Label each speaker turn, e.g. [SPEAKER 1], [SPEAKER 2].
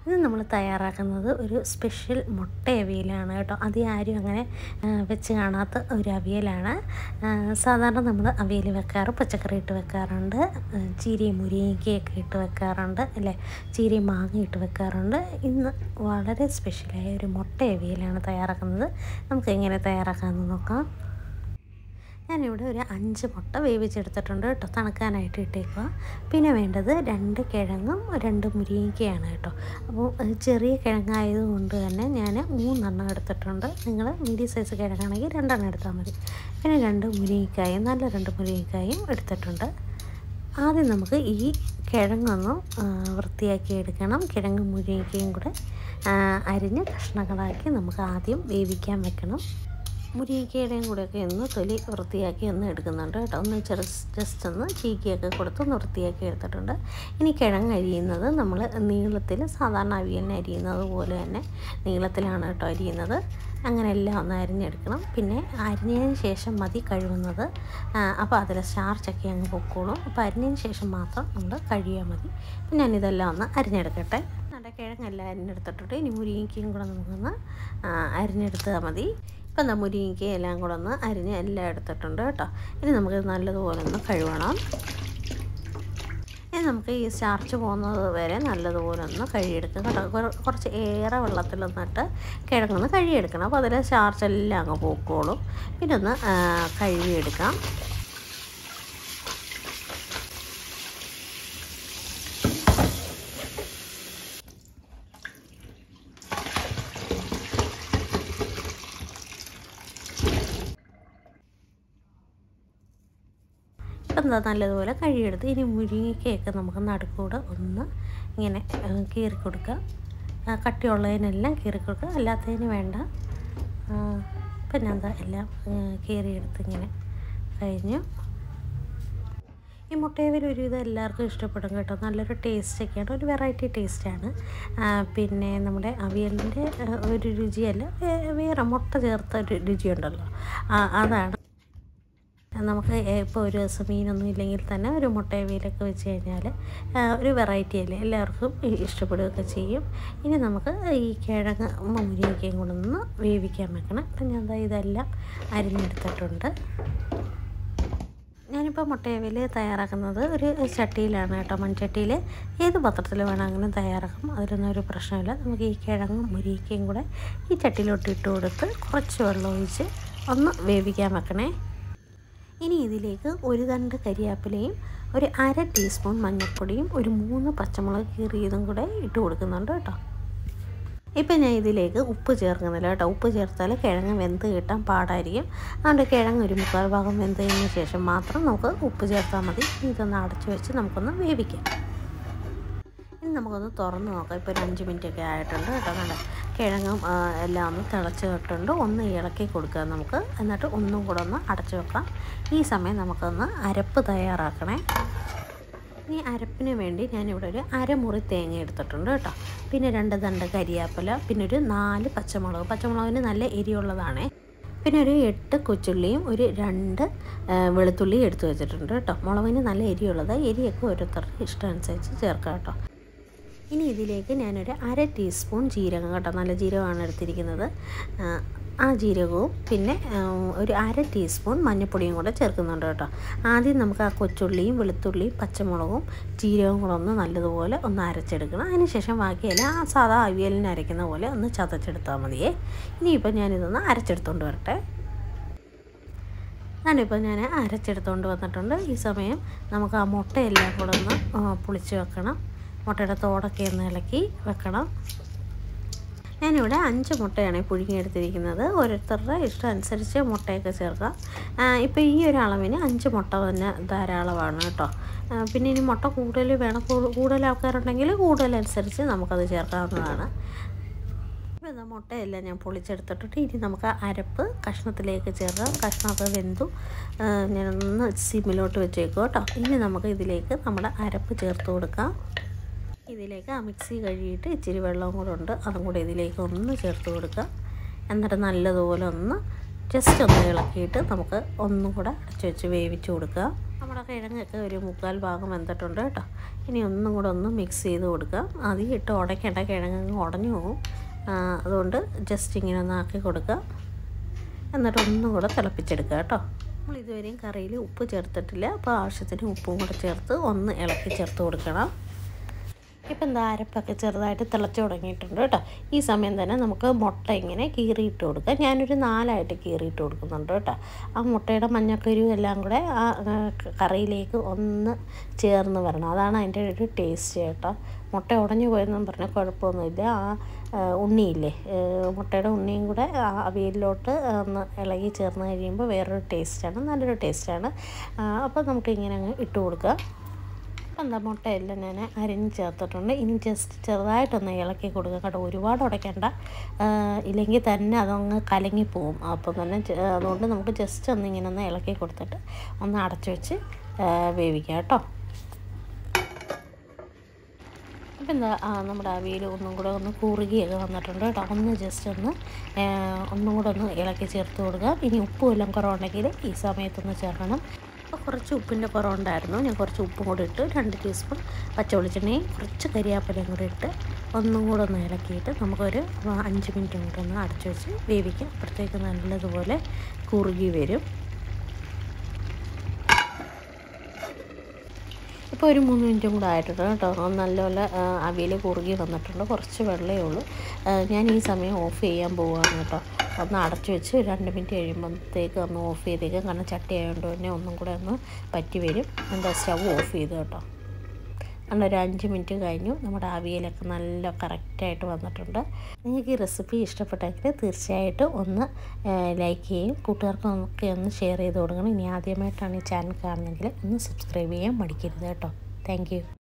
[SPEAKER 1] ഇത് നമ്മൾ തയ്യാറാക്കുന്നത് ഒരു സ്പെഷ്യൽ മുട്ട അവിയലാണ് കേട്ടോ അത് ആരും അങ്ങനെ ആ, വെച്ച് കാണാത്ത ഒരു അവിയലാണ് ആ, സാധാരണ നമ്മൾ അവിയൽ വെക്കാറ് പച്ചക്കറി ഇട്ട് വെക്കാറുണ്ട് ആ, ചീരയും മുരിങ്ങയ്ക്കൊക്കെ ഇട്ട് വെക്കാറുണ്ട് അല്ലേ ചീരയും മാങ്ങ ഇട്ട് വെക്കാറുണ്ട് ഇന്ന് വളരെ സ്പെഷ്യലായ ഒരു മുട്ട അവിയലാണ് തയ്യാറാക്കുന്നത് നമുക്ക് എങ്ങനെ തയ്യാറാക്കാമെന്ന് നോക്കാം ഞാനിവിടെ ഒരു അഞ്ച് മുട്ട വേവിച്ചെടുത്തിട്ടുണ്ട് കേട്ടോ തണുക്കാനായിട്ട് ഇട്ടേക്കുക പിന്നെ വേണ്ടത് രണ്ട് കിഴങ്ങും രണ്ട് മുരിങ്ങയ്ക്കയാണ് കേട്ടോ അപ്പോൾ അത് ചെറിയ കിഴങ്ങായതുകൊണ്ട് തന്നെ ഞാൻ മൂന്നെണ്ണം എടുത്തിട്ടുണ്ട് നിങ്ങൾ മീഡിയം സൈസ് കിഴങ്ങാണെങ്കിൽ രണ്ടെണ്ണം എടുത്താൽ മതി പിന്നെ രണ്ട് മുരിങ്ങക്കായും നല്ല രണ്ട് മുരിങ്ങക്കായും എടുത്തിട്ടുണ്ട് ആദ്യം നമുക്ക് ഈ കിഴങ്ങൊന്ന് ആ, വൃത്തിയാക്കി എടുക്കണം കിഴങ്ങും മുരിങ്ങയ്ക്കയും കൂടെ ആ, അരിഞ്ഞ് കഷ്ണങ്ങളാക്കി നമുക്ക് ആദ്യം വേവിക്കാൻ വെക്കണം മുരിങ്ങയ്ക്കയുടെയും കൂടെയൊക്കെ ഒന്ന് തൊലി വൃത്തിയാക്കി ഒന്ന് എടുക്കുന്നുണ്ട് കേട്ടോ ഒന്ന് ചെറു ജസ്റ്റ് ഒന്ന് ചീക്കിയൊക്കെ കൊടുത്ത് ഒന്ന് വൃത്തിയാക്കി എടുത്തിട്ടുണ്ട് ഇനി കിഴങ്ങ് അരിയുന്നത് നമ്മൾ നീളത്തിൽ സാധാരണ അവിയലിന് അരിയുന്നത് പോലെ തന്നെ നീളത്തിലാണ് കേട്ടോ അരിയുന്നത് അങ്ങനെ എല്ലാം ഒന്ന് അരിഞ്ഞെടുക്കണം പിന്നെ അരിഞ്ഞതിന് ശേഷം മതി കഴുകുന്നത് അപ്പോൾ അതിൽ സ്റ്റാർച്ചൊക്കെ അങ്ങ് പൊക്കോളും അപ്പോൾ അരിഞ്ഞതിന് ശേഷം മാത്രം നമ്മൾ കഴുകിയാൽ മതി അപ്പം ഞാനിതെല്ലാം ഒന്ന് അരിഞ്ഞെടുക്കട്ടെ നല്ല കിഴങ്ങെല്ലാം അരിഞ്ഞെടുത്തിട്ടുണ്ട് ഇനി മുരിങ്ങയ്ക്കയും കൂടെ നമുക്കൊന്ന് ആ, അരിഞ്ഞെടുത്താൽ മതി ഇപ്പം എന്താ മുരിങ്ങയ്ക്ക എല്ലാം കൂടെ ഒന്ന് അരിഞ്ഞ് എല്ലാം എടുത്തിട്ടുണ്ട് കേട്ടോ ഇനി നമുക്ക് നല്ലതുപോലെ ഒന്ന് കഴുകണം ഇനി നമുക്ക് ഈ സ്റ്റാർച്ച് പോകുന്നത് വരെ നല്ലതുപോലെ ഒന്ന് കഴുകിയെടുക്കുക കേട്ടോ കുറ- കുറച്ച് ഏറെ വെള്ളത്തിലൊന്നിട്ട് കിഴങ്ങൊന്ന് കഴുകിയെടുക്കണം അപ്പോൾ അതിലെ സ്റ്റാർച്ച് എല്ലാം അങ്ങ് പോക്കോളും പിന്നെ ഒന്ന് ആ, കഴുകിയെടുക്കാം ഇപ്പം എന്താ നല്ലതുപോലെ കഴുകിയെടുത്ത് ഇനി മുരിങ്ങയ്ക്കയൊക്കെ നമുക്ക് നടുക്കൂടെ ഒന്ന് ഇങ്ങനെ ആ, കീറി കൊടുക്കുക ആ, കട്ടിയുള്ളതിനെല്ലാം കീറി കൊടുക്കുക അല്ലാത്തതിന് വേണ്ട ആ, പിന്നെ എന്താ എല്ലാം ആ, കീറിയെടുത്ത് ഇങ്ങനെ കഴിഞ്ഞു ഈ മുട്ടയവിൽ ഒരുവിധം എല്ലാവർക്കും ഇഷ്ടപ്പെടും കേട്ടോ നല്ലൊരു ടേസ്റ്റൊക്കെയാണ് ഒരു വെറൈറ്റി ടേസ്റ്റാണ് പിന്നെ നമ്മുടെ അവിയലിൻ്റെ ആ, ഒരു രുചിയല്ല വേ- വേറെ മുട്ട ചേർത്ത ഒരു രുചിയുണ്ടല്ലോ ആ, അതാണ് നമുക്ക് ഇപ്പോൾ ഒരു ദിവസം മീനൊന്നും ഇല്ലെങ്കിൽ തന്നെ ഒരു മുട്ടയവിയിലൊക്കെ വെച്ച് കഴിഞ്ഞാൽ ഒരു വെറൈറ്റി അല്ലേ എല്ലാവർക്കും ഇ- ഇഷ്ടപ്പെടുകയൊക്കെ ചെയ്യും ഇനി നമുക്ക് ഈ കിഴങ്ങ് മുരിങ്ങയ്ക്കയും കൂടെ ഒന്ന് വേവിക്കാൻ വെക്കണം അപ്പം ഞാൻ ദാ ഇതെല്ലാം അരിഞ്ഞെടുത്തിട്ടുണ്ട് ഞാനിപ്പോൾ മുട്ടയവിൽ തയ്യാറാക്കുന്നത് ഒരു ചട്ടിയിലാണ് കേട്ടോ മൺചട്ടിയിൽ ഏത് പാത്രത്തിൽ വേണമെങ്കിലും തയ്യാറാക്കും അതിലൊന്നും ഒരു പ്രശ്നമില്ല നമുക്ക് ഈ കിഴങ്ങും മുരിക്കയും കൂടെ ഈ ചട്ടിയിലോട്ട് ഇട്ട് കൊടുത്ത് കുറച്ച് വെള്ളം ഒഴിച്ച് ഒന്ന് വേവിക്കാൻ വെക്കണേ ഇനി ഇതിലേക്ക് ഒരു തണ്ട് കരിയാപ്പിലയും ഒരു അര ടീസ്പൂൺ മഞ്ഞൾപ്പൊടിയും ഒരു മൂന്ന് പച്ചമുളക് കീറിയതും കൂടെ ഇട്ട് കൊടുക്കുന്നുണ്ട് കേട്ടോ ഇപ്പം ഞാൻ ഇതിലേക്ക് ഉപ്പ് ചേർക്കുന്നില്ല കേട്ടോ ഉപ്പ് ചേർത്താൽ കിഴങ്ങ് വെന്ത് കിട്ടാൻ പാടായിരിക്കും അതുകൊണ്ട് കിഴങ്ങ് ഒരു മുക്കാൽ ഭാഗം വെന്തതിന് ശേഷം മാത്രം നമുക്ക് ഉപ്പ് ചേർത്താൽ മതി ഇനി ഇതൊന്ന് അടച്ചു വെച്ച് നമുക്കൊന്ന് വേവിക്കാം ഇനി നമുക്കൊന്ന് തുറന്ന് നോക്കാം ഇപ്പോൾ ഒരു അഞ്ച് മിനിറ്റ് ഒക്കെ ആയിട്ടുണ്ട് കേട്ടോ കണ്ട കിഴങ്ങും ആ, എല്ലാം ഒന്ന് തിളച്ച് കിട്ടുന്നുണ്ട് ഒന്ന് ഇളക്കി കൊടുക്കുക നമുക്ക് എന്നിട്ട് ഒന്നും കൂടെ ഒന്ന് അടച്ചു വെക്കാം ഈ സമയം നമുക്കൊന്ന് അരപ്പ് തയ്യാറാക്കണേ ഇനി അരപ്പിന് വേണ്ടി ഞാനിവിടെ ഒരു അരമുറി തേങ്ങ എടുത്തിട്ടുണ്ട് കേട്ടോ പിന്നെ രണ്ട് തണ്ട് കരിയാപ്പില പിന്നെ ഒരു നാല് പച്ചമുളക് പച്ചമുളകിന് നല്ല എരിയുള്ളതാണേ പിന്നെ ഒരു എട്ട് കൊച്ചുള്ളിയും ഒരു രണ്ട് ആ, വെളുത്തുള്ളിയും എടുത്തു വെച്ചിട്ടുണ്ട് കേട്ടോ മുളകിന് നല്ല എരിയുള്ളത് എരിയൊക്കെ ഓരോരുത്തരുടെ ഇഷ്ടം അനുസരിച്ച് ചേർക്കാം കേട്ടോ ഇനി ഇതിലേക്ക് ഞാനൊരു അര ടീസ്പൂൺ ജീരകം കേട്ടോ നല്ല ജീരകമാണ് എടുത്തിരിക്കുന്നത് ആ, ആ ജീരകവും പിന്നെ ആ, ഒരു അര ടീസ്പൂൺ മഞ്ഞൾപ്പൊടിയും കൂടെ ചേർക്കുന്നുണ്ട് കേട്ടോ ആദ്യം നമുക്ക് ആ കൊച്ചുള്ളിയും വെളുത്തുള്ളിയും പച്ചമുളകും ജീരകവും കൂടെ ഒന്ന് നല്ലതുപോലെ ഒന്ന് അരച്ചെടുക്കണം അതിനുശേഷം ബാക്കിയെല്ലാം ആ സാധാ അവിയലിന് അരയ്ക്കുന്ന പോലെ ഒന്ന് ചതച്ചെടുത്താൽ മതിയേ ഇനിയിപ്പോൾ ഞാനിതൊന്ന് അരച്ചെടുത്തുകൊണ്ട് വരട്ടെ ഞാനിപ്പോൾ ഞാൻ അരച്ചെടുത്തുകൊണ്ട് വന്നിട്ടുണ്ട് ഈ സമയം നമുക്ക് ആ മുട്ടയെല്ലാം കൂടെ ഒന്ന് ആ, പൊളിച്ച് വെക്കണം മുട്ടയുടെ തോടൊക്കെ ഒന്ന് ഇളക്കി വെക്കണം ഞാനിവിടെ അഞ്ച് മുട്ടയാണ് പുഴുങ്ങിയെടുത്തിരിക്കുന്നത് ഓരോരുത്തരുടെ ഇഷ്ടം അനുസരിച്ച് മുട്ടയൊക്കെ ചേർക്കാം ഇപ്പോൾ ഈ ഒരു അളവിന് അഞ്ച് മുട്ട തന്നെ ധാരാളമാണ് കേട്ടോ ആ, പിന്നെ ഇനി മുട്ട കൂടുതൽ വേണം കൂ- കൂടുതൽ ആൾക്കാരുണ്ടെങ്കിൽ കൂടുതലനുസരിച്ച് നമുക്കത് ചേർക്കാവുന്നതാണ് അപ്പോൾ ഇതാ മുട്ടയെല്ലാം ഞാൻ പൊളിച്ചെടുത്തിട്ടുണ്ട് ഇനി നമുക്ക് ആ അരപ്പ് കഷ്ണത്തിലേക്ക് ചേർക്കാം കഷ്ണമൊക്കെ വെന്തു ആ, ഞാനൊന്ന് സിമ്മിലോട്ട് വെച്ചേക്കും കേട്ടോ ഇനി നമുക്ക് ഇതിലേക്ക് നമ്മുടെ അരപ്പ് ചേർത്ത് കൊടുക്കാം ഇതിലേക്ക് ആ മിക്സി കഴുകിയിട്ട് ഇച്ചിരി വെള്ളവും കൂടെ ഉണ്ട് അതും കൂടെ ഇതിലേക്ക് ഒന്ന് ചേർത്ത് കൊടുക്കുക എന്നിട്ട് നല്ലതുപോലെ ഒന്ന് ജസ്റ്റ് ഒന്ന് ഇളക്കിയിട്ട് നമുക്ക് ഒന്നും കൂടെ അടച്ചു വെച്ച് വേവിച്ച് കൊടുക്കുക നമ്മുടെ കിഴങ്ങൊക്കെ ഒരു മുക്കാൽ ഭാഗം വെന്തിട്ടുണ്ട് കേട്ടോ ഇനി ഒന്നും കൂടെ ഒന്ന് മിക്സ് ചെയ്ത് കൊടുക്കാം അധികം ഇട്ട് ഉടയ്ക്കേണ്ട കിഴങ്ങ് ഉടഞ്ഞു പോകും ആ, അതുകൊണ്ട് ജസ്റ്റ് ഇങ്ങനെ ഒന്ന് ആക്കി കൊടുക്കുക എന്നിട്ട് ഒന്നും കൂടെ തിളപ്പിച്ചെടുക്കുക കേട്ടോ നമ്മൾ ഇതുവരെയും കറിയിൽ ഉപ്പ് ചേർത്തിട്ടില്ല അപ്പോൾ ആവശ്യത്തിന് ഉപ്പും കൂടെ ചേർത്ത് ഒന്ന് ഇളക്കി ചേർത്ത് കൊടുക്കണം ഇപ്പം എന്താ അരപ്പൊക്കെ ചെറുതായിട്ട് തിളച്ച് തുടങ്ങിയിട്ടുണ്ട് കേട്ടോ ഈ സമയം തന്നെ നമുക്ക് മുട്ട ഇങ്ങനെ കീറിയിട്ട് കൊടുക്കാം ഞാനൊരു നാലായിട്ട് കീറിയിട്ട് കൊടുക്കുന്നുണ്ട് കേട്ടോ ആ മുട്ടയുടെ മഞ്ഞക്കരു എല്ലാം കൂടെ ആ ആ, കറിയിലേക്ക് ഒന്ന് ചേർന്ന് വരണം അതാണ് അതിൻ്റെ ഒരു ടേസ്റ്റ് കേട്ടോ മുട്ട ഉടഞ്ഞു പോയെന്നും പറഞ്ഞാൽ കുഴപ്പമൊന്നുമില്ല ആ ആ, ഉണ്ണിയില്ലേ ഏ, മുട്ടയുടെ ഉണ്ണിയും കൂടെ ആ അവിയലിലോട്ട് ഒന്ന് ഇളകി ചേർന്ന് കഴിയുമ്പോൾ വേറൊരു ടേസ്റ്റാണ് നല്ലൊരു ടേസ്റ്റാണ് അപ്പോൾ നമുക്ക് ഇങ്ങനെ അങ്ങ് ഇട്ട് കൊടുക്കുക എന്താ മുട്ടയെല്ലാം ഞാൻ അരിഞ്ഞ് ചേർത്തിട്ടുണ്ട് ഇനി ജസ്റ്റ് ചെറുതായിട്ടൊന്ന് ഇളക്കി കൊടുക്കുക കേട്ടോ ഒരുപാട് ഉടയ്ക്കണ്ട ആ, ഇല്ലെങ്കിൽ തന്നെ അതങ്ങ് കലങ്ങിപ്പോവും അപ്പം തന്നെ ചെ- അതുകൊണ്ട് നമുക്ക് ജസ്റ്റ് ഒന്ന് ഇങ്ങനെ ഒന്ന് ഇളക്കി കൊടുത്തിട്ട് ഒന്ന് അടച്ചു വെച്ച് ആ, വേവിക്കാം കേട്ടോ അപ്പം എന്താ ആ, നമ്മുടെ അവിയൽ ഒന്നും കൂടെ ഒന്ന് കുറുകിയൊക്കെ വന്നിട്ടുണ്ട് കേട്ടോ ഒന്ന് ജസ്റ്റ് ഒന്ന് ആ, ഒന്നും കൂടെ ഒന്ന് ഇളക്കി ചേർത്ത് കൊടുക്കുക ഇനി ഉപ്പും എല്ലാം കുറവുണ്ടെങ്കിൽ ഈ സമയത്തൊന്ന് ചേർക്കണം അപ്പോൾ കുറച്ച് ഉപ്പിൻ്റെ കുറവുണ്ടായിരുന്നു ഞാൻ കുറച്ച് ഉപ്പും കൂടെ ഇട്ട് രണ്ട് ടീസ്പൂൺ പച്ച വെളിച്ചെണ്ണയും കുറച്ച് കരിയാപ്പലയും കൂടെ ഇട്ട് ഒന്നും കൂടെ ഒന്ന് ഇളക്കിയിട്ട് നമുക്കൊരു ആ, അഞ്ച് മിനിറ്റ് കൂടെ ഒന്ന് അടച്ചു വെച്ച് വേവിക്കാം അപ്പോഴത്തേക്ക് നല്ലതുപോലെ കുറുകി വരും ഇപ്പോൾ ഒരു മൂന്ന് മിനിറ്റും കൂടെ ആയിട്ടുണ്ട് കേട്ടോ അത് നല്ലപോലെ ആ, അവിയൽ കുറുകി വന്നിട്ടുണ്ട് കുറച്ച് വെള്ളമേ ഉള്ളൂ ആ, ഞാൻ ഈ സമയം ഓഫ് ചെയ്യാൻ പോവുകയാണ് കേട്ടോ ഒന്ന് അടച്ചു വെച്ച് രണ്ട് മിനിറ്റ് കഴിയുമ്പോഴത്തേക്ക് ഒന്ന് ഓഫ് ചെയ്തേക്കാം കാരണം ചട്ടി ആയതുകൊണ്ട് തന്നെ ഒന്നും കൂടെ ഒന്ന് പറ്റി വരും എന്താ സ്റ്റവ് ഓഫ് ചെയ്ത് കേട്ടോ അങ്ങനെ ഒരു അഞ്ച് മിനിറ്റ് കഴിഞ്ഞു നമ്മുടെ അവിയലൊക്കെ നല്ല കറക്റ്റായിട്ട് വന്നിട്ടുണ്ട് നിങ്ങൾക്ക് ഈ റെസിപ്പി ഇഷ്ടപ്പെട്ടെങ്കിൽ തീർച്ചയായിട്ടും ഒന്ന് ലൈക്ക് ചെയ്യും കൂട്ടുകാർക്കും ഒക്കെ ഒന്ന് ഷെയർ ചെയ്ത് കൊടുക്കണം ഇനി ആദ്യമായിട്ടാണ് ഈ ചാനൽ കാണുന്നതെങ്കിൽ ഒന്ന് സബ്സ്ക്രൈബ് ചെയ്യാൻ മടിക്കരുത് കേട്ടോ താങ്ക്